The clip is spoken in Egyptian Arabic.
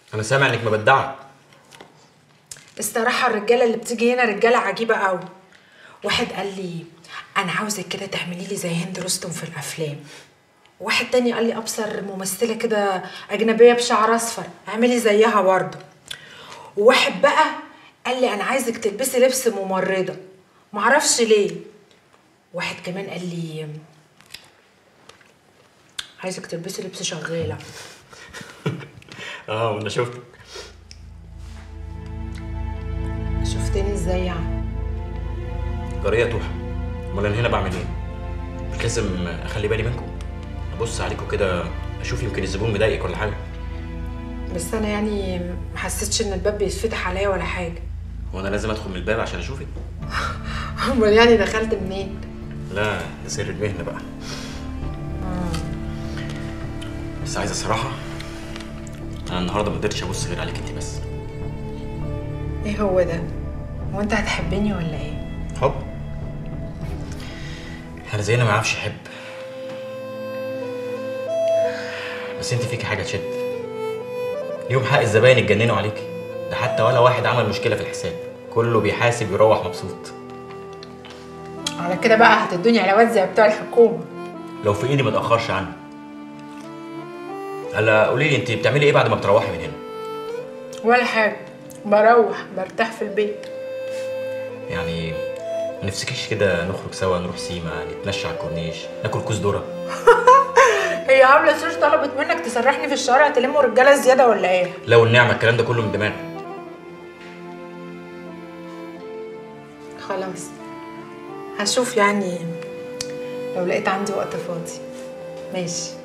انا سامع انك مبدعه الصراحه الرجاله اللي بتيجي هنا رجاله عجيبه قوي واحد قال لي انا عاوزك كده تعملي لي زي هند رستم في الافلام واحد تاني قال لي ابصر ممثله كده اجنبيه بشعر اصفر اعملي زيها برضه وواحد بقى قال لي انا عايزك تلبسي لبس ممرضه معرفش ليه واحد كمان قال لي عايزك تلبسي لبس شغاله اه وانا شفتك شفتني ازاي يعني جاريه توحه امال انا هنا بعمل ايه مش لازم اخلي بالي منكم ابص عليكم كده اشوف يمكن الزبون مضايقك ولا حاجه بس انا يعني ما حسيتش ان الباب بيتفتح عليا ولا حاجه هو انا لازم ادخل من الباب عشان اشوفك امال يعني دخلت منين لا ده سر المهنه بقى بس عايز الصراحه انا النهارده ما قدرتش ابص غير عليك انت بس ايه هو ده هو انت هتحبني ولا ايه حب انا زينا ما اعرفش احب بس انت فيكي حاجه تشد يوم حق الزباين اتجننوا عليكي ده حتى ولا واحد عمل مشكله في الحساب كله بيحاسب يروح مبسوط على كده بقى هتدوني علاوات زي بتوع الحكومه لو في ايدي ما اتاخرش عنه هلا قولي لي انت بتعملي ايه بعد ما بتروحي من هنا ولا حاجه بروح برتاح في البيت يعني ما نفسكيش كده نخرج سوا نروح سيما نتمشى على الكورنيش ناكل كوز ذره هي عامله سوش طلبت منك تسرحني في الشارع تلموا رجاله زياده ولا ايه لو النعمه الكلام ده كله من دماغي خلاص هشوف يعني لو لقيت عندي وقت فاضي ماشي